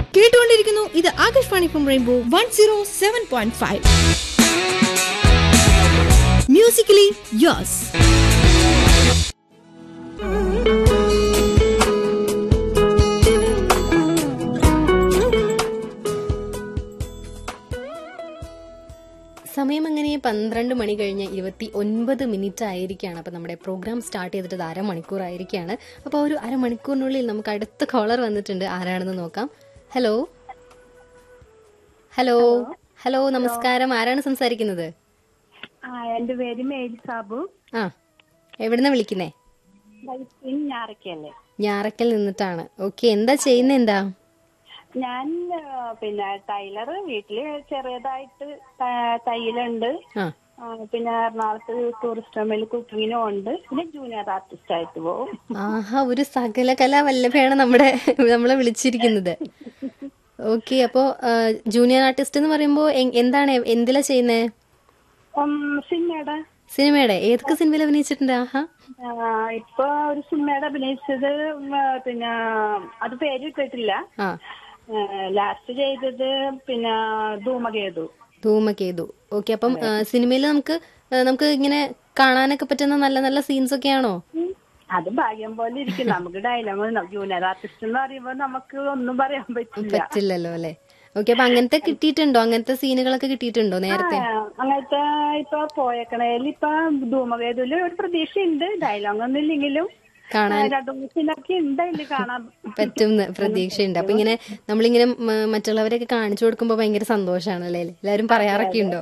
കേട്ടുകൊണ്ടിരിക്കുന്നു ഇത് Akashvani from rainbow one zero seven point five musically yours സമയം അങ്ങനെ പന്ത്രണ്ട് മണി കഴിഞ്ഞ് ഇരുപത്തി ഒൻപത് മിനിറ്റ് ആയിരിക്കുകയാണ് അപ്പോൾ നമ്മുടെ പ്രോഗ്രാം സ്റ്റാർട്ട് ചെയ്തിട്ട് ഇത് അരമണിക്കൂർ ആയിരിക്കുകയാണ് അപ്പോൾ ഒരു അരമണിക്കൂറിനുള്ളിൽ നമുക്ക് അടുത്ത കോളർ വന്നിട്ടുണ്ട് ആരാണെന്ന് നോക്കാം ഹലോ ഹലോ ഹലോ നമസ്കാരം ആരാണ് സംസാരിക്കുന്നത് ആ എന്റെ പേര് മേരി സാബു ആ എവിടുന്ന വിളിക്കുന്നേ വൈപ്പിൻ ഞാറക്കല്ലേ ഞാറക്കൽ നിന്നിട്ടാണ് ഓക്കെ എന്താ ചെയ്യുന്നത് എന്താ ഞാൻ ആ, പിന്നെ ടൈലർ വീട്ടില് ചെറിയതായിട്ട് ത- തയ്യലുണ്ട് ആ ആ, പിന്നെ എറണാകുളത്ത് ടൂറിസ്റ്റ് ഹോമിൽ കുക്കിങ്ങിനും ഉണ്ട് പിന്നെ ജൂനിയർ ആർട്ടിസ്റ്റ് ആയിട്ട് പോകും ആഹാ ഒരു സകല കലാ വല്ലഭയാണ് നമ്മുടെ നമ്മളെ വിളിച്ചിരിക്കുന്നത് ഓക്കെ അപ്പോ ജൂനിയർ ആർട്ടിസ്റ്റ് എന്ന് പറയുമ്പോ എ- എന്താണ് എന്തിലാ ചെയ്യുന്നേ ഉം, സിനിമയുടെ സിനിമയുടെ ഏതൊക്കെ സിനിമയിൽ അഭിനയിച്ചിട്ടുണ്ട് ആഹാ ആ, ഇപ്പൊ ഒരു സിനിമയുടെ അഭിനയിച്ചത് ഉം, ആ, പിന്നെ അത് പേര് ഇട്ടിട്ടില്ല ആ ലാസ്റ്റ് ചെയ്തത് പിന്നെ ധൂമകേതു ധൂമകേതു ഓക്കെ അപ്പം സിനിമയിൽ നമുക്ക് ആ, നമുക്ക് ഇങ്ങനെ കാണാനൊക്കെ പറ്റുന്ന നല്ല നല്ല സീൻസ് ഒക്കെ ആണോ ഉം. അത് ഭാഗ്യം പോലെ ഇരിക്കും നമുക്ക് ഡയലോഗ് ജൂനിയർ ആർട്ടിസ്റ്റ് എന്ന് പറയുമ്പോ നമുക്ക് ഒന്നും പറയാൻ പറ്റില്ല പറ്റില്ലല്ലോ അല്ലെ ഓക്കെ അപ്പൊ അങ്ങനത്തെ കിട്ടിയിട്ടുണ്ടോ അങ്ങനത്തെ സീനുകളൊക്കെ കിട്ടിയിട്ടുണ്ടോ നേരത്തെ ആ, അങ്ങനത്തെ ഇപ്പൊ പോയേക്കണേൽ ഇപ്പൊ ധൂമകേതുല് ഒരു പ്രതീക്ഷയുണ്ട് ഡയലോഗ് ഒന്നും ഇല്ലെങ്കിലും കാണാൻ രണ്ടു മൂന്ന് സീനൊക്കെ ഉണ്ട് അതില് കാണാൻ പറ്റുന്ന പ്രതീക്ഷയുണ്ട് അപ്പൊ ഇങ്ങനെ നമ്മളിങ്ങനെ മ- മറ്റുള്ളവരൊക്കെ കാണിച്ചു കൊടുക്കുമ്പോ ഭയങ്കര സന്തോഷമാണ് അല്ലേ എല്ലാരും പറയാറൊക്കെ ഉണ്ടോ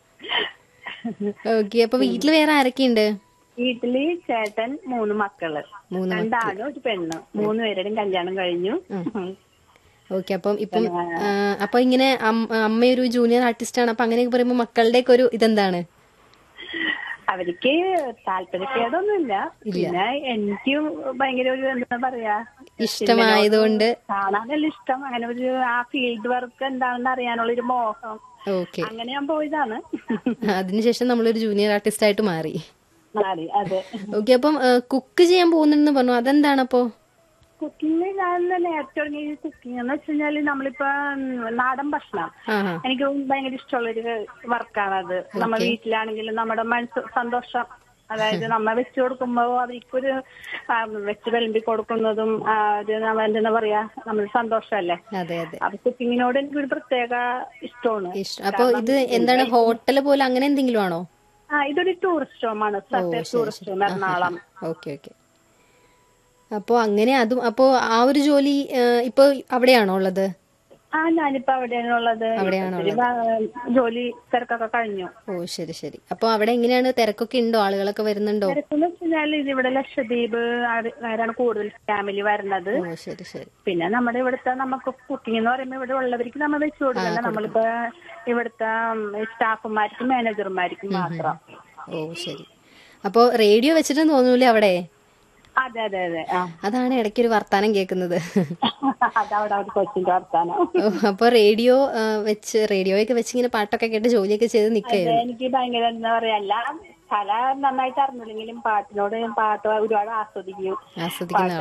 ഓക്കെ അപ്പൊ വീട്ടില് വേറെ ആരൊക്കെയുണ്ട് വീട്ടില് ചേട്ടൻ മൂന്ന് മക്കള് മൂന്ന് രണ്ടാണും ഒരു പെണ്ണ് മൂന്ന് പേരുടെയും കല്യാണം കഴിഞ്ഞു ഉം. ഓക്കെ അപ്പം ഇപ്പം ആ, അപ്പൊ ഇങ്ങനെ അം- അമ്മയൊരു ജൂനിയർ ആർട്ടിസ്റ്റ് ആണ് അപ്പൊ അങ്ങനെയൊക്കെ പറയുമ്പോ മക്കളുടെയൊക്കെ ഒരു ഇതെന്താണ് അവർക്ക് താല്പര്യക്കേടൊന്നുമില്ല പിന്നെ എനിക്ക് ഭയങ്കര ഒരു എന്താ പറയാ ഇഷ്ടമായതുകൊണ്ട് കാണാനല്ല ഇഷ്ടം അങ്ങനെ ഒരു ആ ഫീൽഡ് വർക്ക് എന്താണെന്ന് അറിയാനുള്ള ഒരു മോഹം ഓക്കെ അങ്ങനെ ഞാൻ പോയതാണ് അതിനുശേഷം നമ്മളൊരു ജൂനിയർ ആർട്ടിസ്റ്റ് ആയിട്ട് മാറി മാറി അതെ ഓക്കെ അപ്പം കുക്ക് ചെയ്യാൻ പോകുന്നുണ്ടെന്ന് പറഞ്ഞു അതെന്താണ് അപ്പോ കുക്കിംഗ് ഞാൻ നേരത്തെ തുടങ്ങിയ കുക്കിംഗ് എന്ന് വെച്ച് കഴിഞ്ഞാല് നമ്മളിപ്പോ ഉം, നാടൻ ഭക്ഷണം ആഹാ എനിക്ക് ഭയങ്കര ഇഷ്ടമുള്ളൊരു വർക്കാണത് നമ്മൾ വീട്ടിലാണെങ്കിലും നമ്മുടെ മനസ്സ് സന്തോഷം അതായത് നമ്മ വെച്ചു കൊടുക്കുമ്പോ അവർക്കൊരു ആ, വെച്ച് വിളമ്പി കൊടുക്കുന്നതും ആ, ഒരു നമ്മ എന്താ പറയാ നമ്മൾ സന്തോഷമല്ലേ അതെ അതെ അപ്പൊ കുക്കിങ്ങിനോട് എനിക്കൊരു പ്രത്യേക ഇഷ്ടമാണ് ഇഷ്ടം അപ്പൊ ഇത് എന്താണ് ഹോട്ടൽ പോലെ അങ്ങനെ എന്തെങ്കിലും ആണോ ആ ഇതൊരു ടൂറിസ്റ്റ് ഹോമാണ് Sathya tourist home Ernakulam okay okay അപ്പോ അങ്ങനെ അതും അപ്പോ ആ ഒരു ജോലി ആ, ഇപ്പൊ അവിടെയാണോ ഉള്ളത് ആ ഞാനിപ്പോ അവിടെയാണുള്ളത് അവിടെയാണോ ഇത്തിരി ഭാ- ജോലി തിരക്കൊക്കെ കഴിഞ്ഞു ഓ ശരി ശരി അപ്പൊ അവിടെ എങ്ങനെയാണ് തിരക്കൊക്കെ ഉണ്ടോ ആളുകളൊക്കെ വരുന്നുണ്ടോ തിരക്കെന്ന് വെച്ചാൽ ഇതിവിടെ ലക്ഷദ്വീപ് ആരാണ് കൂടുതൽ ഫാമിലി വരുന്നത് ഓ ശരി ശരി പിന്നെ നമ്മുടെ ഇവിടുത്തെ നമുക്ക് കുക്കിംഗ് എന്ന് പറയുമ്പോൾ ഇവിടെ ഉള്ളവർക്ക് നമ്മൾ വെച്ച് കൊടുക്കണ്ട നമ്മളിപ്പോ ഇവിടുത്തെ സ്റ്റാഫുമാർക്കും മാനേജർമാർക്കും മാത്രം ഓ ശരി അപ്പോ റേഡിയോ വെച്ചിട്ട് തോന്നൂലേ അവിടെ അതെ അതെ അതെ ആ അതാണ് ഇടയ്ക്കൊരു വർത്താനം കേൾക്കുന്നത് അതവിടെ ഒരു കൊച്ചിന്റെ വർത്താനം ഓ അപ്പൊ റേഡിയോ ആ, വെച്ച് റേഡിയോയൊക്കെ വെച്ച് ഇങ്ങനെ പാട്ടൊക്കെ കേട്ട് ജോലിയൊക്കെ ചെയ്ത് അതെ, നിൽക്കായിരുന്നു എനിക്ക് ഭയങ്കര എന്താ പറയാ എല്ലാം കല നന്നായിട്ട് അറിഞ്ഞില്ലെങ്കിലും പാട്ടിനോട് ഞാൻ പാട്ട് ഒരുപാട് ആസ്വദിക്കും ആസ്വദിക്കുന്ന